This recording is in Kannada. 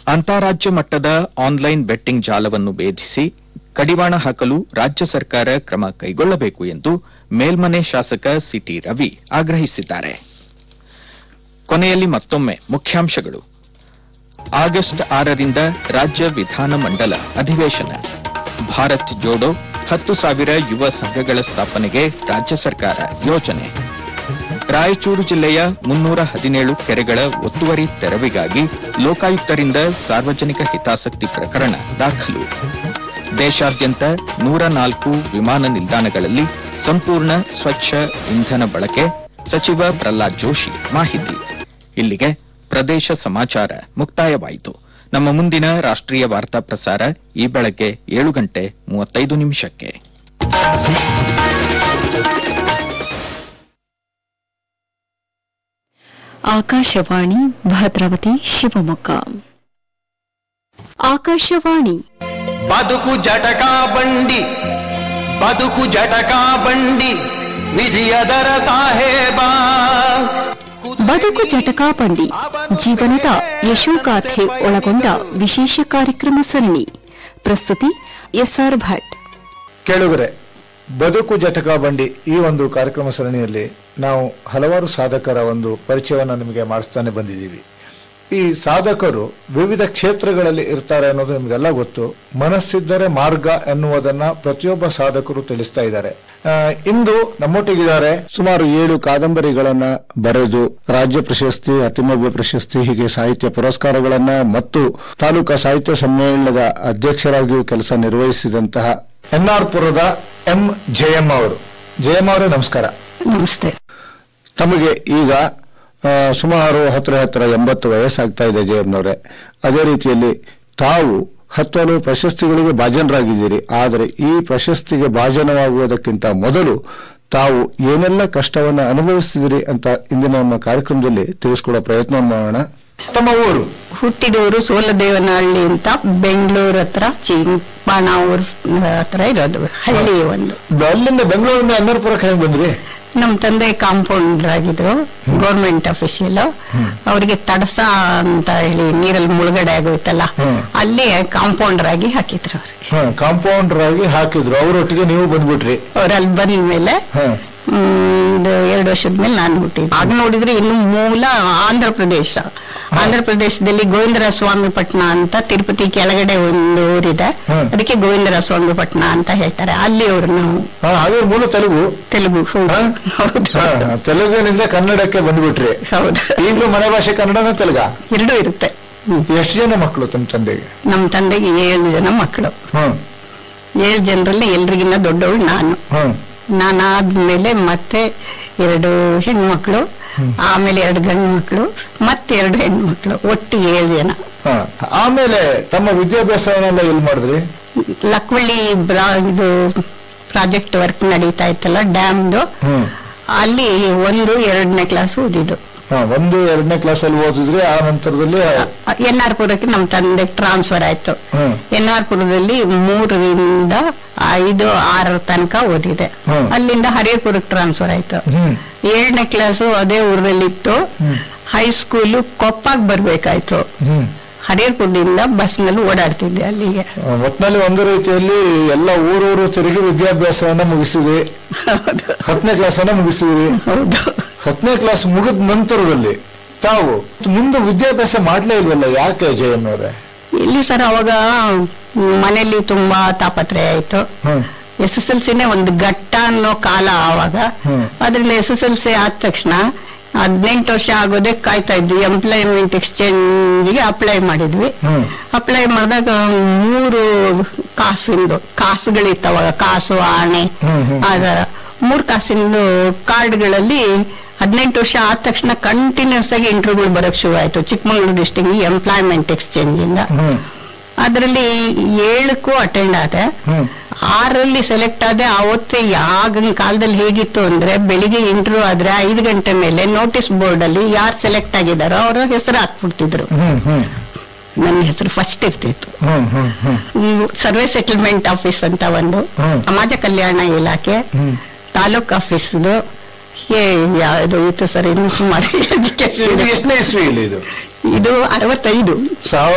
ಅಂತಾರಾಜ್ಯ ಮಟ್ಟದ ಆನ್ಲೈನ್ ಬೆಟ್ಟಿಂಗ್ ಜಾಲವನ್ನು ಭೇದಿಸಿ ಕಡಿವಾಣ ಹಾಕಲು ರಾಜ್ಯ ಸರ್ಕಾರ ಕ್ರಮ ಕೈಗೊಳ್ಳಬೇಕು ಎಂದು ಮೇಲ್ಮನೆ ಶಾಸಕ ಸಿಟಿ ರವಿ ಆಗ್ರಹಿಸಿದ್ದಾರೆ ಕೊನೆಯಲ್ಲಿ ಮತ್ತೊಮ್ಮೆ ಮುಖ್ಯಾಂಶಗಳು ಆಗಸ್ಟ್ ಆರರಿಂದ ರಾಜ್ಯ ವಿಧಾನಮಂಡಲ ಅಧಿವೇಶನ ಭಾರತ್ ಜೋಡೋ ಹತ್ತು ಸಾವಿರ ಯುವ ಸಂಘಗಳ ಸ್ಥಾಪನೆಗೆ ರಾಜ್ಯ ಸರ್ಕಾರ ಯೋಜನೆ ರಾಯಚೂರು ಜಿಲ್ಲೆಯ ಮುನ್ನೂರ ಹದಿನೇಳು ಕೆರೆಗಳ ಒತ್ತುವರಿ ತೆರವಿಗಾಗಿ ಲೋಕಾಯುಕ್ತರಿಂದ ಸಾರ್ವಜನಿಕ ಹಿತಾಸಕ್ತಿ ಪ್ರಕರಣ ದಾಖಲು ದೇಶಾದ್ಯಂತ ನೂರ ನಾಲ್ಕು ವಿಮಾನ ನಿಲ್ದಾಣಗಳಲ್ಲಿ ಸಂಪೂರ್ಣ ಸ್ವಚ್ಛ ಇಂಧನ ಬಳಕೆ ಸಚಿವ ಪ್ರಹ್ಲಾದ್ ಜೋಶಿ ಮಾಹಿತಿ ಇಲ್ಲಿಗೆ ಪ್ರದೇಶ ಸಮಾಚಾರ ಮುಕ್ತಾಯವಾಯಿತು ನಮ್ಮ ಮುಂದಿನ ರಾಷ್ಟ್ರೀಯ ವಾರ್ತಾ ಪ್ರಸಾರ ಈ ಬೆಳಗ್ಗೆ ಏಳು ಗಂಟೆ ಮೂವತ್ತೈದು ನಿಮಿಷಕ್ಕೆ ಆಕಾಶವಾಣಿ ಭದ್ರಾವತಿ ಶಿವಮೊಗ್ಗ ಆಕಾಶವಾಣಿ ಬದುಕು ಜಟಕಾ ಬಂಡಿ ಬದುಕು ಜಟಕಾ ಬಂಡಿ ವಿಧಿಯದರ ಸಾಹೇಬ ಬದುಕು ಜಟಕಾಪಂಡಿ ಜೀವನದ ಯಶೋಗಾಥೆ ಒಳಗೊಂಡ ವಿಶೇಷ ಕಾರ್ಯಕ್ರಮ ಸರಣಿ ಪ್ರಸ್ತುತಿ ಎಸ್ಆರ್ ಭಟ್ ಕೇಳುಗರೆ ಬದುಕು ಜಟಕಾ ಬಂಡಿ ಈ ಒಂದು ಕಾರ್ಯಕ್ರಮ ಸರಣಿಯಲ್ಲಿ ನಾವು ಹಲವಾರು ಸಾಧಕರ ಒಂದು ಪರಿಚಯವನ್ನು ನಿಮಗೆ ಮಾಡಿಸ್ತಾನೆ ಬಂದಿದ್ದೀವಿ ಈ ಸಾಧಕರು ವಿವಿಧ ಕ್ಷೇತ್ರಗಳಲ್ಲಿ ಇರ್ತಾರೆ ಅನ್ನೋದು ನಿಮಗೆಲ್ಲ ಗೊತ್ತು ಮನಸ್ಸಿದ್ದರೆ ಮಾರ್ಗ ಎನ್ನುವುದನ್ನ ಪ್ರತಿಯೊಬ್ಬ ಸಾಧಕರು ತಿಳಿಸ್ತಾ ಇದ್ದಾರೆ ಆ, ಇಂದು ನಮ್ಮೊಟ್ಟಿಗಿದ್ದಾರೆ ಸುಮಾರು ಏಳು ಕಾದಂಬರಿಗಳನ್ನ ಬರೆದು ರಾಜ್ಯ ಪ್ರಶಸ್ತಿ ಅತಿಮವ್ಯ ಪ್ರಶಸ್ತಿ ಹೀಗೆ ಸಾಹಿತ್ಯ ಪುರಸ್ಕಾರಗಳನ್ನ ಮತ್ತು ತಾಲೂಕಾ ಸಾಹಿತ್ಯ ಸಮ್ಮೇಳನದ ಅಧ್ಯಕ್ಷರಾಗಿಯೂ ಕೆಲಸ ನಿರ್ವಹಿಸಿದಂತಹ ಎನ್ ಆರ್ ಪುರದ ಎಂ ಜಯಮ್ಮ ಅವರು ಜಯಮ್ಮ ಅವರೇ ನಮಸ್ಕಾರ ನಮಸ್ತೆ ತಮಗೆ ಈಗ ಆ, ಸುಮಾರು ಹತ್ತಿರ ಹತ್ತಿರ ಎಂಬತ್ತು ವಯಸ್ಸಾಗ್ತಾ ಇದೆ ಜಯಮ್ಮನವರೇ ಅದೇ ರೀತಿಯಲ್ಲಿ ತಾವು ಹತ್ತು ಹಲವು ಪ್ರಶಸ್ತಿಗಳಿಗೆ ಭಾಜನರಾಗಿದ್ದೀರಿ ಆದರೆ ಈ ಪ್ರಶಸ್ತಿಗೆ ಭಾಜನವಾಗುವುದಕ್ಕಿಂತ ಮೊದಲು ತಾವು ಏನೆಲ್ಲ ಕಷ್ಟವನ್ನು ಅನುಭವಿಸಿದಿರಿ ಅಂತ ಇಂದಿನ ನಮ್ಮ ಕಾರ್ಯಕ್ರಮದಲ್ಲಿ ತಿಳಿಸ್ಕೊಡೋ ಪ್ರಯತ್ನ ಮಾಡೋಣ ತಮ್ಮ ಊರು ಹುಟ್ಟಿದವರು ಸೋಲದೇವನಹಳ್ಳಿ ಅಂತ ಬೆಂಗಳೂರು ಹತ್ರ ಚಿಂಪಾಣಾವೂರ್ ಹತ್ರ ಇರೋದು ಹಳ್ಳಿ ಒಂದು ಅಲ್ಲಿಂದ ಬೆಂಗಳೂರಿನ ಅನ್ನರ್ಪುರಕ್ಕೆ ಹೆಂಗ್ ಬಂದ್ರಿ ನಮ್ಮ ತಂದೆ ಕಾಂಪೌಂಡರ್ ಆಗಿದ್ರು ಗೌರ್ಮೆಂಟ್ ಅಫಿಷಿಯಲ್ ಅವರಿಗೆ ತಡಸ ಅಂತ ಹೇಳಿ ನೀರಲ್ಲಿ ಮುಳುಗಡೆ ಆಗೋಯ್ತಲ್ಲ ಹ್ಮ್. ಅಲ್ಲಿ ಕಾಂಪೌಂಡರ್ ಆಗಿ ಹಾಕಿದ್ರು ಅವ್ರಿಗೆ ಕಾಂಪೌಂಡರ್ ಆಗಿ ಹಾಕಿದ್ರು ಅವರೊಟ್ಟಿಗೆ ನೀವು ಬಂದ್ಬಿಟ್ರಿ ಅವ್ರು ಅಲ್ಲಿ ಬಂದ ಮೇಲೆ ಹ. ಇದು ಎರಡು ವರ್ಷದ ಮೇಲೆ ನಾನು ಹುಟ್ಟಿದ್ದೆ ಆಗ ನೋಡಿದ್ರೆ ಇನ್ನು ಮೂಲ ಆಂಧ್ರ ಪ್ರದೇಶ ಆಂಧ್ರ ಪ್ರದೇಶದಲ್ಲಿ ಗೋವಿಂದರ ಸ್ವಾಮಿ ಪಟ್ನ ಅಂತ ತಿರುಪತಿ ಕೆಳಗಡೆ ಒಂದು ಊರಿದೆ ಹ್ಮ್. ಅದಕ್ಕೆ ಗೋವಿಂದರ ಸ್ವಾಮಿ ಪಟ್ನ ಅಂತ ಹೇಳ್ತಾರೆ ಅಲ್ಲಿ ಅವರು ನಾವು ಹಾ, ಹಾಗೆ ಮೂಲ ತೆಲುಗು ತೆಲುಗು ಹೌದು ಹಾ? ಹೌದು ಹಾ, ತೆಲುಗಿನಿಂದ ಕನ್ನಡಕ್ಕೆ ಬಂದ್ಬಿಟ್ರಿ ಹೌದು ಈಗಲೂ ಮನೆ ಭಾಷೆ ಕನ್ನಡನ ತೆಲುಗ ಎರಡೂ ಇರುತ್ತೆ ಹ್ಮ್. ಎಷ್ಟು ಜನ ಮಕ್ಕಳು ತಮ್ಮ ತಂದೆಗೆ ನಮ್ಮ ತಂದೆಗೆ ಏಳು ಜನ ಮಕ್ಕಳು ಹ್ಮ್ ಏಳು ಜನರಲ್ಲಿ ಎಲ್ರಿಗಿನ್ನ ದೊಡ್ಡವಳು ನಾನು ಹ್ಮ್ ನಾನಾದ್ಮೇಲೆ ಮತ್ತೆ ಎರಡು ಹೆಣ್ಮಕ್ಳು ಆಮೇಲೆ ಎರಡು ಗಂಡು ಮಕ್ಕಳು ಮತ್ತೆ ಎರಡು ಹೆಣ್ಮಕ್ಳು ಒಟ್ಟು ಏಳು ಜನ ಹಾ. ಆಮೇಲೆ ತಮ್ಮ ವಿದ್ಯಾಭ್ಯಾಸವನ್ನೆಲ್ಲ ಎಲ್ಲಿ ಮಾಡಿದ್ರಿ ಲಕ್ವಳ್ಳಿ ಬ್ರಾ- ಇದು ಪ್ರಾಜೆಕ್ಟ್ ವರ್ಕ್ ನಡೀತಾ ಇತ್ತಲ್ಲ ಡ್ಯಾಮ್ದು ಹ್ಮ್ ಅಲ್ಲಿ ಒಂದು ಎರಡನೇ ಕ್ಲಾಸ್ ಓದಿದ್ದು ಹಾ, ಒಂದು ಎರಡನೇ ಕ್ಲಾಸ್ ಅಲ್ಲಿ ಓದಿದ್ರಿ ಆ ನಂತರದಲ್ಲಿ ಎನ್ ಆರ್ ಪುರಕ್ಕೆ ನಮ್ಮ ತಂದೆ ಟ್ರಾನ್ಸ್ಫರ್ ಆಯ್ತು ಹ್ಮ್. ಎನ್ ಆರ್ ಪುರದಲ್ಲಿ ಮೂರರಿಂದ ಐದು ಆರರ ತನಕ ಓದಿದೆ ಹ್ಮ್. ಅಲ್ಲಿಂದ ಹರಿಹರಪುರಕ್ಕೆ ಟ್ರಾನ್ಸ್ಫರ್ ಆಯ್ತು ಹ್ಮ್ ಏಳನೇ ಕ್ಲಾಸು ಅದೇ ಊರಲ್ಲಿತ್ತು ಹೈಸ್ಕೂಲು ಕೊಪ್ಪಾಗ್ ಬರ್ಬೇಕಾಯ್ತು ಹ್ಮ್ ಹರಿಹರಪುರದಿಂದ ಬಸ್ನಲ್ಲಿ ಓಡಾಡ್ತಿದ್ದೆ ಅಲ್ಲಿಗೆ ಆ, ಒಟ್ನಲ್ಲಿ ಒಂದು ರೀತಿಯಲ್ಲಿ ಎಲ್ಲ ಊರೂರು ತಿರುಗಿ ವಿದ್ಯಾಭ್ಯಾಸವನ್ನ ಮುಗಿಸಿದ್ರಿ ಹೌದು ಹತ್ತನೇ ಕ್ಲಾಸ್ ಅನ್ನ ಮುಗಿಸಿದ್ರಿ ಹೌದು ಹತ್ತನೇ ಕ್ಲಾಸ್ ಮುಗಿದ ನಂತರದಲ್ಲಿ ತಾವು ಮುಂದೆ ವಿದ್ಯಾಭ್ಯಾಸ ಮಾಡ್ಲೇ ಇಲ್ವಲ್ಲ ಯಾಕೆ ಜಯಮ್ಮನವ್ರೆ ಇಲ್ಲಿ ಸರ್ ಅವಾಗ ಮನೆಯಲ್ಲಿ ತುಂಬಾ ತಾಪತ್ರೆ ಆಯ್ತು ಹ್ಮ್ ಎಸ್ ಎಸ್ ಎಲ್ ಸಿನೇ ಒಂದು ಘಟ್ಟ ಅನ್ನೋ ಕಾಲ ಆವಾಗ ಹ್ಮ್. ಅದ್ರಿಂದ ಎಸ್ ಎಸ್ ಎಲ್ ಸಿ ಆದ ತಕ್ಷಣ ಹದಿನೆಂಟು ವರ್ಷ ಆಗೋದೇ ಕಾಯ್ತಾ ಇದ್ವಿ ಎಂಪ್ಲಾಯ್ಮೆಂಟ್ ಎಕ್ಸ್ಚೇಂಜ್ಗೆ ಅಪ್ಲೈ ಮಾಡಿದ್ವಿ ಹ್ಮ್. ಅಪ್ಲೈ ಮಾಡಿದಾಗ ಮೂರು ಕಾಸಿಂದು ಕಾಸುಗಳಿತ್ತವಾಗ ಕಾಸು ಆಣೆ ಹ್ಮ್, ಹ್ಮ್. ಆಧಾರ ಮೂರು ಕಾಸಿಂದು ಕಾರ್ಡ್ಗಳಲ್ಲಿ ಹದಿನೆಂಟು ವರ್ಷ ಆದ ತಕ್ಷಣ ಕಂಟಿನ್ಯೂಸ್ ಆಗಿ ಇಂಟರ್ವ್ಯೂಗಳು ಬರೋಕ್ ಶುರು ಆಯ್ತು ಚಿಕ್ಕಮಗಳೂರು ಡಿಸ್ಟಿಕ್ ಎಂಪ್ಲಾಯ್ಮೆಂಟ್ ಎಕ್ಸ್ಚೇಂಜ್ ಇಂದ ಹ್ಮ್ ಅದರಲ್ಲಿ ಏಳಕ್ಕೂ ಅಟೆಂಡ್ ಆದೆ ಹ್ಮ್ ಆರಲ್ಲಿ ಸೆಲೆಕ್ಟ್ ಆದೆ ಅವತ್ತೇ ಆಗಿನ ಕಾಲದಲ್ಲಿ ಹೇಗಿತ್ತು ಅಂದ್ರೆ ಬೆಳಿಗ್ಗೆ ಇಂಟರ್ವ್ಯೂ ಆದ್ರೆ ಐದು ಗಂಟೆ ಮೇಲೆ ನೋಟಿಸ್ ಬೋರ್ಡ್ ಅಲ್ಲಿ ಯಾರು ಸೆಲೆಕ್ಟ್ ಆಗಿದಾರೋ ಅವರ ಹೆಸರು ಹಾಕ್ಬಿಡ್ತಿದ್ರು ಹ್ಮ್ ಹ್ಮ್ ನನ್ನ ಹೆಸರು ಫಸ್ಟ್ ಇರ್ತಿತ್ತು ಹ್ಮ್ ಹ್ಮ್ ಹ್ಮ್ ಸರ್ವೆ ಸೆಟಲ್ಮೆಂಟ್ ಆಫೀಸ್ ಅಂತ ಒಂದು ಹ್ಮ್. ಸಮಾಜ ಕಲ್ಯಾಣ ಇಲಾಖೆ ಹ್ಮ್. ತಾಲೂಕ್ ಆಫೀಸ್ದು ಯಾವುದು ಇತ್ತು ಸರ್ ಇನ್ನು ಸುಮಾರು ಇದು ಎಜುಕೇಶನ್ ಎಷ್ಟನೇ ಇಸ್ವಿ ಇಲ್ಲಿ ಇದು ಇದು ಅರವತ್ತೈದು ಸಾವಿರ